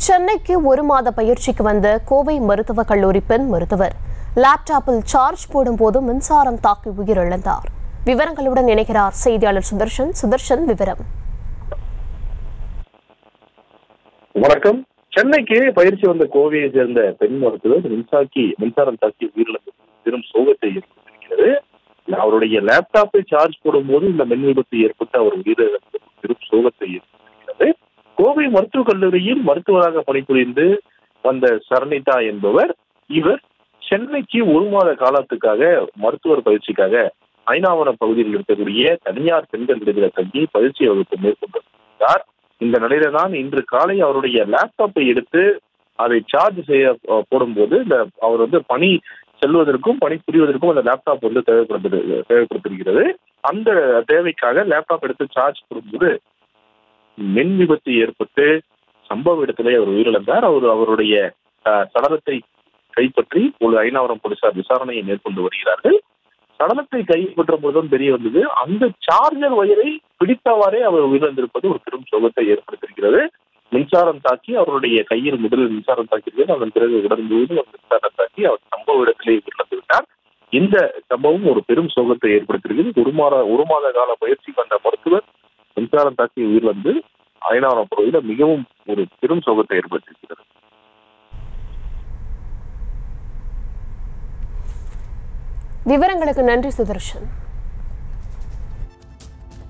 சென்னைக்கு ஒரு மாத பயிற்சிக்கு வந்த கோவை மருத்துவக் கல்லூரி பெண் மருத்துவர் லேப்டாப்பில் சார்ஜ் போடும்போது மின்சாரம் தாக்கி உயிரிழந்தார் விவரங்களுடன் இணைகிறார் செய்தியாளர் சுதர்ஷன் சுதர்ஷன் விவரம் வணக்கம் சென்னைக்கு பயிற்சி வந்த கோவையை சேர்ந்த பெண் மருத்துவர் மின்சாக்கி மின்சாரம் தாக்கி உயிரிழந்தது பெரும் சோகத்தை ஏற்படுத்தியிருக்கிறது அவருடைய லேப்டாப்பை சார்ஜ் போடும்போது இந்த மின் விபத்து ஏற்பட்டு அவர் உயிரிழந்தது பெரும் சோகத்தை ஏற்படுத்தியிருக்கிறது கோவை மருத்துவக் கல்லூரியில் மருத்துவராக பணிபுரிந்து வந்த சரணிதா என்பவர் இவர் சென்னைக்கு ஒரு மாத காலத்துக்காக மருத்துவர் பயிற்சிக்காக ஐநாவரம் பகுதியில் இருக்கக்கூடிய தனியார் பெண்கள் விடுதலை தங்கி பயிற்சி வகுப்பு மேற்கொண்டிருந்தார் இந்த நிலையில தான் இன்று காலை அவருடைய லேப்டாப்பை எடுத்து அதை சார்ஜ் செய்ய அஹ், போடும்போது இந்த அவர் வந்து பணி செல்வதற்கும் பணி புரிவதற்கும் அந்த லேப்டாப் வந்து தேவைப்படுது தேவைப்படுத்திருக்கிறது அந்த தேவைக்காக லேப்டாப் எடுத்து சார்ஜ் போடும்போது மின் விபத்து ஏற்பட்டு சம்பவ இடத்திலே அவர் உயிரிழந்தார் அவர் அவருடைய அஹ், சடலத்தை கைப்பற்றி ஒரு ஐநாவரம் போலீசார் விசாரணையை மேற்கொண்டு வருகிறார்கள் சடலத்தை கைப்பற்ற போதும் தெரிய வந்தது அந்த சார்ஜர் வயரை பிடித்தவாறே அவர் உயிரிழந்திருப்பது ஒரு பெரும் சோகத்தை ஏற்படுத்தியிருக்கிறது மின்சாரம் தாக்கி அவருடைய கையில் முதலில் மின்சாரம் தாக்கியிருக்கிறது அதன் பிறகு உடல் முழுவதும் அவர் மின்சாரம் தாக்கி அவர் சம்பவ இடத்திலே உயிரிழந்து விட்டார் இந்த சம்பவம் ஒரு பெரும் சோகத்தை ஏற்படுத்தியிருக்கிறது ஒரு மாத ஒரு மாத கால பயிற்சிக்கு வந்த மருத்துவர் மின்சாரம் தாக்கி உயிரிழந்து ஐநாவரம் பகுதியில் மிகவும் ஒரு பெரும் சோகத்தை ஏற்படுத்தியிருக்கிறது விவரங்களுக்கு நன்றி சுதர்ஷன்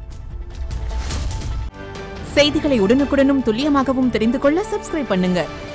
செய்திகளை உடனுக்குடனும் துல்லியமாகவும் தெரிந்து கொள்ள சப்ஸ்கிரைப் பண்ணுங்க